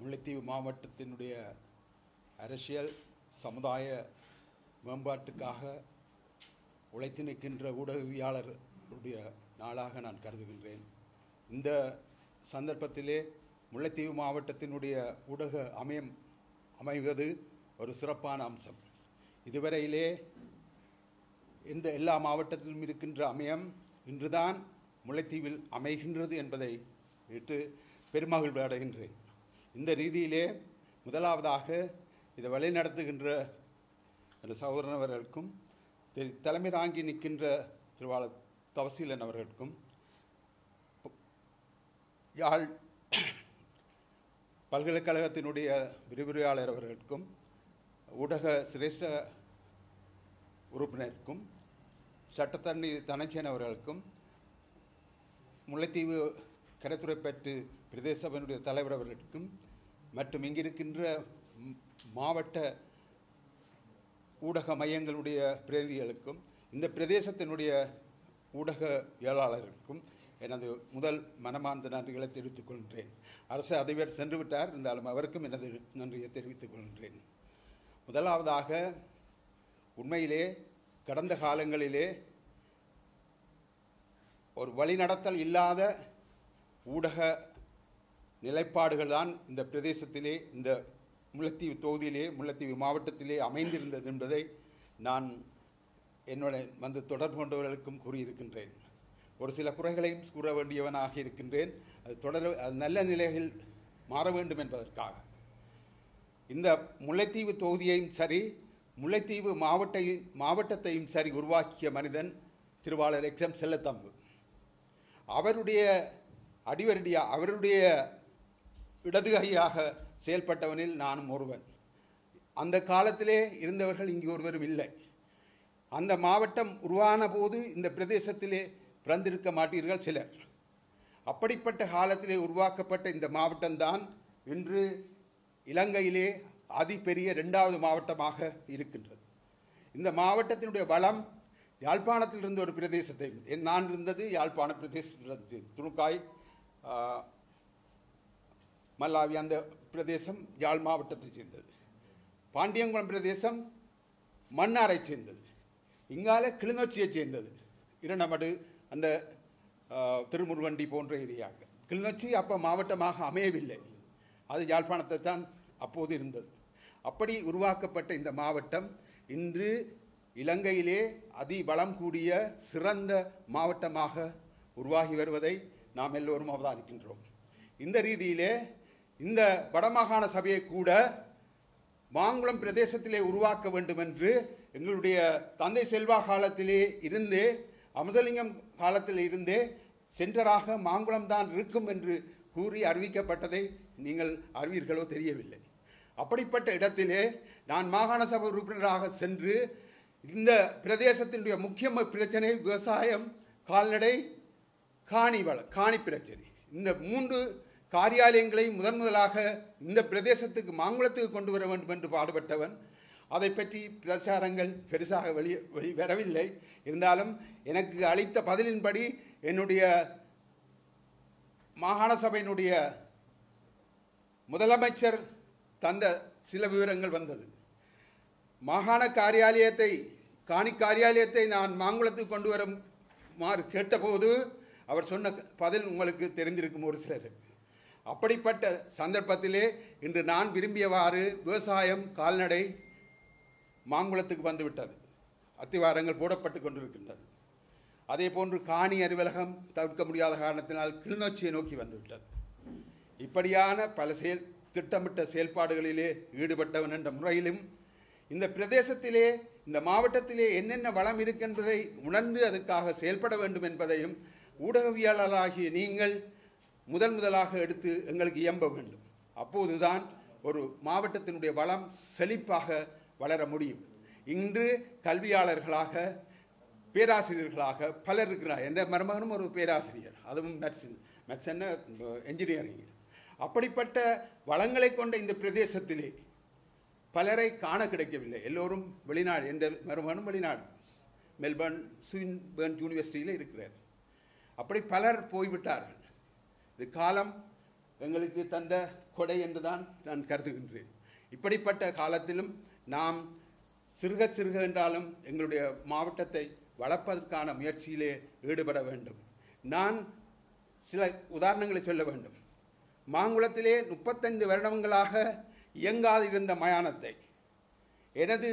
முல்லைத்தீவு மாவட்டத்தினுடைய அரசியல் சமுதாய மேம்பாட்டுக்காக உழைத்து நிற்கின்ற ஊடகவியாளருடைய நாளாக நான் கருதுகின்றேன் இந்த சந்தர்ப்பத்திலே முல்லைத்தீவு மாவட்டத்தினுடைய ஊடக அமையம் அமைவது ஒரு சிறப்பான அம்சம் இதுவரையிலே இந்த எல்லா மாவட்டத்திலும் இருக்கின்ற அமையம் இன்றுதான் முல்லைத்தீவில் அமைகின்றது என்பதை இட்டு பெருமகிழ்வு அடைகின்றேன் இந்த ரீதியிலே முதலாவதாக இதை வழிநடத்துகின்ற அந்த சகோதரன் அவர்களுக்கும் தெ- தலைமை தாங்கி நிற்கின்ற திருவாளர் தவசீலன் அவர்களுக்கும் யாழ் பல்கலைக்கழகத்தினுடைய விரிவுரையாளர் அவர்களுக்கும் ஊடக சிரேஷ்ட உறுப்பினருக்கும் சட்டத்தண்ணி தனச்சேன் அவர்களுக்கும் முல்லைத்தீவு கரைத்துறைப்பற்று பிரதேச சபையினுடைய தலைவர் அவர்களுக்கும் மற்றும் இங்கிருக்கின்ற ம், மாவட்ட ஊடக மையங்களுடைய பிரதிநிதிகளுக்கும் இந்த பிரதேசத்தினுடைய ஊடகவியலாளருக்கும் எனது முதல் மனமார்ந்த நன்றிகளை தெரிவித்துக் கொள்கின்றேன் அரசு அதிபர் சென்று விட்டார் இருந்தாலும் அவருக்கும் எனது நன்றியை தெரிவித்துக் கொள்கின்றேன் முதலாவதாக உண்மையிலே கடந்த காலங்களிலே ஒரு வழிநடத்தல் இல்லாத ஊடக நிலைப்பாடுகள் தான் இந்த பிரதேசத்திலே இந்த முல்லைத்தீவு தொகுதியிலே முல்லைத்தீவு மாவட்டத்திலே அமைந்திருந்தது என்பதை நான் என்னோட வந்து தொடர்பு கொண்டவர்களுக்கும் கூறியிருக்கின்றேன் ஒரு சில குறைகளையும் கூற வேண்டியவனாக இருக்கின்றேன் அது தொடர் அது நல்ல நிலையில் மாற வேண்டும் என்பதற்காக இந்த முல்லைத்தீவு தொகுதியையும் சரி முல்லைத்தீவு மாவட்டையும் மாவட்டத்தையும் சரி உருவாக்கிய மனிதன் திருவாளர் எக்ஸம் செல்லத்தம்பு அவருடைய அடிவரடியா அவருடைய இடது கையாக செயல்பட்டவனில் நானும் ஒருவன் அந்த காலத்திலே இருந்தவர்கள் இங்கு ஒருவரும் இல்லை அந்த மாவட்டம் உருவான போது இந்த பிரதேசத்திலே பிறந்திருக்க மாட்டீர்கள் சிலர் அப்படிப்பட்ட காலத்திலே உருவாக்கப்பட்ட இந்த மாவட்டம்தான் இன்று இலங்கையிலே அதிபெரிய இரண்டாவது மாவட்டமாக இருக்கின்றது இந்த மாவட்டத்தினுடைய வளம் யாழ்ப்பாணத்தில் இருந்த ஒரு பிரதேசத்தை என் நான் இருந்தது யாழ்ப்பாண பிரதேசத்தில் துணுக்காய் ஆ, மல்லாவி அந்த பிரதேசம் யாழ் மாவட்டத்தைச் சேர்ந்தது பாண்டியங்குளம் பிரதேசம் மன்னாரைச் சேர்ந்தது இங்கால கிளிநொச்சியைச் சேர்ந்தது இரண்டமடு அந்த ஆ, திருமுருகண்டி போன்ற ஏரியாக்கள் கிளிநொச்சி அப்போ மாவட்டமாக அமையவில்லை அது யாழ்ப்பாணத்தை தான் அப்போது இருந்தது அப்படி உருவாக்கப்பட்ட இந்த மாவட்டம் இன்று இலங்கையிலே அதிபலம் கூடிய சிறந்த மாவட்டமாக உருவாகி வருவதை நாம் எல்லோரும் அவதானிக்கின்றோம் இந்த ரீதியிலே இந்த வடமாகாண சபையை கூட மாங்குளம் பிரதேசத்திலே உருவாக்க வேண்டும் என்று எங்களுடைய தந்தை செல்வா காலத்திலே இருந்தே அமுதலிங்கம் காலத்தில் இருந்தே சென்டராக மாங்குளம் தான் இருக்கும் என்று கூறி அறிவிக்கப்பட்டதை நீங்கள் அறிவீர்களோ தெரியவில்லை அப்படிப்பட்ட இடத்திலே நான் மாகாண சபை உறுப்பினராக சென்று இந்த பிரதேசத்தினுடைய முக்கிய பிரச்சனை விவசாயம் கால்நடை காணி வள காணி பிரச்சனை இந்த மூன்று காரியாலயங்களை முதன் முதலாக இந்த பிரதேசத்துக்கு மாங்குளத்துக்கு கொண்டு வர வேண்டும் என்று பாடுபட்டவன் அதை பற்றி பிரச்சாரங்கள் பெருசாக வெளியே வெளி வரவில்லை இருந்தாலும் எனக்கு அளித்த பதிலின்படி என்னுடைய மாகாண சபையினுடைய முதலமைச்சர் தந்த சில விவரங்கள் வந்தது மாகாண காரியாலயத்தை காணி காரியாலயத்தை நான் மாங்குளத்துக்கு கொண்டு வருமாறு கேட்டபோது அவர் சொன்ன பதில் உங்களுக்கு தெரிந்திருக்கும் ஒரு சிலருக்கு அப்படிப்பட்ட சந்தர்ப்பத்திலே இன்று நான் விரும்பியவாறு விவசாயம் கால்நடை மாங்குளத்துக்கு வந்துவிட்டது அத்திவாரங்கள் போடப்பட்டு கொண்டிருக்கின்றது அதே போன்று காணி அலுவலகம் தவிர்க்க முடியாத காரணத்தினால் கிளிநொச்சியை நோக்கி வந்துவிட்டது இப்படியான பல செயல் திட்டமிட்ட செயல்பாடுகளிலே ஈடுபட்டவன் என்ற முறையிலும் இந்த பிரதேசத்திலே இந்த மாவட்டத்திலே என்னென்ன வளம் இருக்கின்றதை உணர்ந்து அதற்காக செயல்பட வேண்டும் என்பதையும் ஊடகவியலாளராகிய நீங்கள் முதன் முதலாக எடுத்து எங்களுக்கு இயம்ப வேண்டும் அப்போதுதான் ஒரு மாவட்டத்தினுடைய வளம் செழிப்பாக வளர முடியும் இன்று கல்வியாளர்களாக பேராசிரியர்களாக பலர் இருக்கிறார் என்ற மருமகனும் ஒரு பேராசிரியர் அதுவும் மெட்ஸின் மெட்ஸன் என்ஜினியரிங் அப்படிப்பட்ட வளங்களை கொண்ட இந்த பிரதேசத்திலே பலரை காண கிடைக்கவில்லை எல்லோரும் வெளிநாடு என்ற மருமகனும் வெளிநாடு மெல்பர்ன் ஸ்வின்பர்ன் யூனிவர்சிட்டியில் இருக்கிறார் அப்படி பலர் போய்விட்டார்கள் இது காலம் எங்களுக்கு தந்த கொடை என்றுதான் நான் கருதுகின்றேன் இப்படிப்பட்ட காலத்திலும் நாம் சிறுக சிறுக என்றாலும் எங்களுடைய மாவட்டத்தை வளர்ப்பதற்கான முயற்சியிலே ஈடுபட வேண்டும் நான் சில உதாரணங்களை சொல்ல வேண்டும் மாங்குளத்திலே முப்பத்தைந்து வருடங்களாக இயங்காதிருந்த மயானத்தை எனது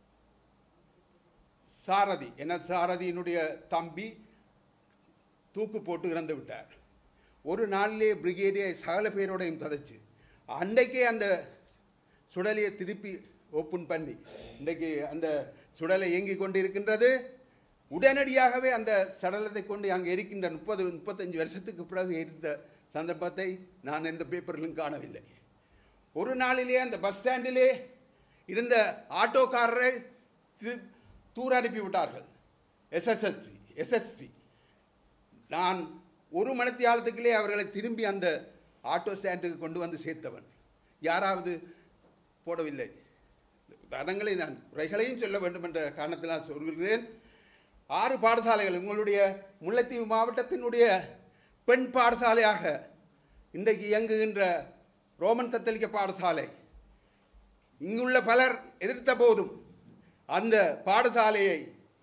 சாரதி எனது சாரதியினுடைய தம்பி தூக்கு போட்டு இறந்து விட்டார் ஒரு நாளிலே பிரிகேடியை சகல பேரோடையும் கதைச்சு அன்றைக்கே அந்த சுடலையை திருப்பி ஓப்பன் பண்ணி இன்றைக்கு அந்த சுடலை இயங்கி கொண்டிருக்கின்றது உடனடியாகவே அந்த சடலத்தை கொண்டு அங்கே இருக்கின்ற முப்பது முப்பத்தஞ்சு வருஷத்துக்கு பிறகு இருந்த சந்தர்ப்பத்தை நான் எந்த பேப்பரிலும் காணவில்லை ஒரு நாளிலே அந்த பஸ் ஸ்டாண்டிலே இருந்த ஆட்டோக்காரரை திரு தூர அனுப்பி விட்டார்கள் எஸ்எஸ்எஸ்பி எஸ்எஸ்பி நான் ஒரு மணித்தியாலத்துக்குள்ளே அவர்களை திரும்பி அந்த ஆட்டோ ஸ்டாண்டுக்கு கொண்டு வந்து சேர்த்தவன் யாராவது போடவில்லை உதாரணங்களை நான் உரைகளையும் சொல்ல வேண்டும் என்ற காரணத்தில் நான் சொல்கிறேன் ஆறு பாடசாலைகள் உங்களுடைய முல்லைத்தீவு மாவட்டத்தினுடைய பெண் பாடசாலையாக இன்றைக்கு இயங்குகின்ற ரோமன் கத்தோலிக்க பாடசாலை இங்குள்ள பலர் எதிர்த்த போதும் அந்த பாடசாலையை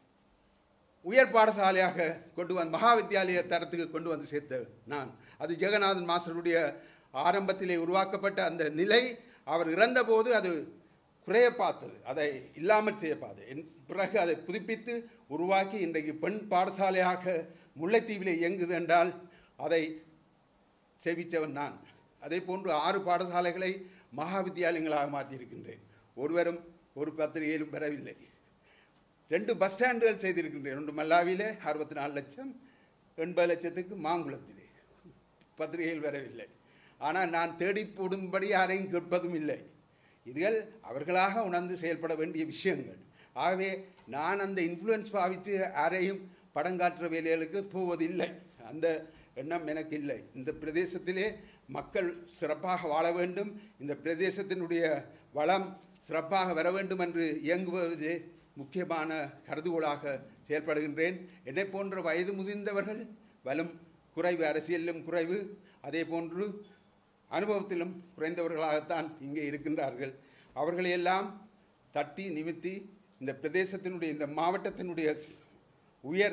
உயர் பாடசாலையாக கொண்டு வந்து மகா வித்தியாலய தரத்துக்கு கொண்டு வந்து சேர்த்த நான் அது ஜெகநாதன் மாஸ்டருடைய ஆரம்பத்திலே உருவாக்கப்பட்ட அந்த நிலை அவர் இறந்தபோது அது குறைய பார்த்தது அதை இல்லாமல் செய்ய பார்த்தது என் பிறகு அதை புதுப்பித்து உருவாக்கி இன்றைக்கு பெண் பாடசாலையாக முல்லைத்தீவிலே இயங்குது என்றால் அதை செவிச்சவன் நான் அதே போன்று ஆறு பாடசாலைகளை மகா வித்தியாலயங்களாக மாற்றியிருக்கின்றேன் ஒருவரும் ஒரு பத்திரிகையிலும் பெறவில்லை ரெண்டு பஸ் ஸ்டாண்டுகள் செய்திருக்கின்றேன் ஒன்று மல்லாவிலே அறுபத்தி நாலு லட்சம் எண்பது லட்சத்துக்கு மாங்குளத்திலே பத்திரிகையில் வரவில்லை ஆனால் நான் தேடி போடும்படி யாரையும் கேட்பதும் இல்லை இதுகள் அவர்களாக உணர்ந்து செயல்பட வேண்டிய விஷயங்கள் ஆகவே நான் அந்த இன்ஃப்ளூயன்ஸ் பாவித்து யாரையும் படம் காட்டுற வேலைகளுக்கு போவதில்லை அந்த எண்ணம் எனக்கு இல்லை இந்த பிரதேசத்திலே மக்கள் சிறப்பாக வாழ வேண்டும் இந்த பிரதேசத்தினுடைய வளம் சிறப்பாக வர வேண்டும் என்று இயங்குவது முக்கியமான கருதுகோளாக செயல்படுகின்றேன் என்னை போன்ற வயது முதிர்ந்தவர்கள் வலும் குறைவு அரசியலிலும் குறைவு அதே போன்று அனுபவத்திலும் குறைந்தவர்களாகத்தான் இங்கே இருக்கின்றார்கள் அவர்களையெல்லாம் தட்டி நிமித்தி இந்த பிரதேசத்தினுடைய இந்த மாவட்டத்தினுடைய உயர்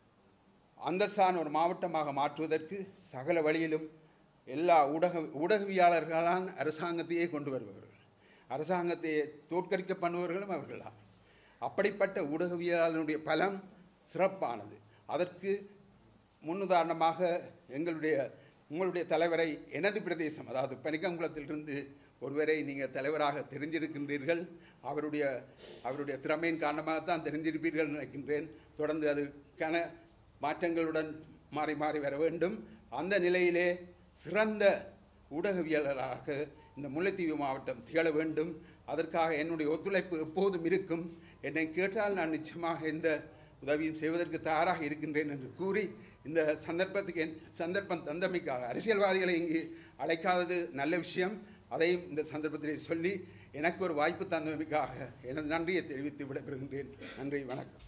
அந்தஸ்தான ஒரு மாவட்டமாக மாற்றுவதற்கு சகல வழியிலும் எல்லா ஊடக ஊடகவியாளர்களால் அரசாங்கத்தையே கொண்டு வருபவர்கள் அரசாங்கத்தை தோற்கடிக்க பண்ணுபவர்களும் அவர்கள்தான் அப்படிப்பட்ட ஊடகவியலாளனுடைய பலம் சிறப்பானது அதற்கு முன்னுதாரணமாக எங்களுடைய உங்களுடைய தலைவரை எனது பிரதேசம் அதாவது பனிக்கங்குளத்திலிருந்து ஒருவரை நீங்கள் தலைவராக தெரிஞ்சிருக்கின்றீர்கள் அவருடைய அவருடைய திறமையின் காரணமாகத்தான் தெரிஞ்சிருப்பீர்கள் நினைக்கின்றேன் தொடர்ந்து அது கன மாற்றங்களுடன் மாறி மாறி வர வேண்டும் அந்த நிலையிலே சிறந்த ஊடகவியலாளராக இந்த முல்லைத்தீவு மாவட்டம் திகழ வேண்டும் அதற்காக என்னுடைய ஒத்துழைப்பு எப்போதும் இருக்கும் என்னை கேட்டால் நான் நிச்சயமாக இந்த உதவியும் செய்வதற்கு தயாராக இருக்கின்றேன் என்று கூறி இந்த சந்தர்ப்பத்துக்கு என் சந்தர்ப்பம் தந்தமைக்காக அரசியல்வாதிகளை இங்கு அழைக்காதது நல்ல விஷயம் அதையும் இந்த சந்தர்ப்பத்திலே சொல்லி எனக்கு ஒரு வாய்ப்பு தந்தமைக்காக எனது நன்றியை தெரிவித்து விடைபெறுகின்றேன் நன்றி வணக்கம்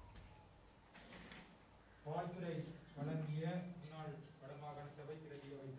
வாழ்த்துறை வழங்கிய முன்னாள் வடமாகாண சபை பிரதி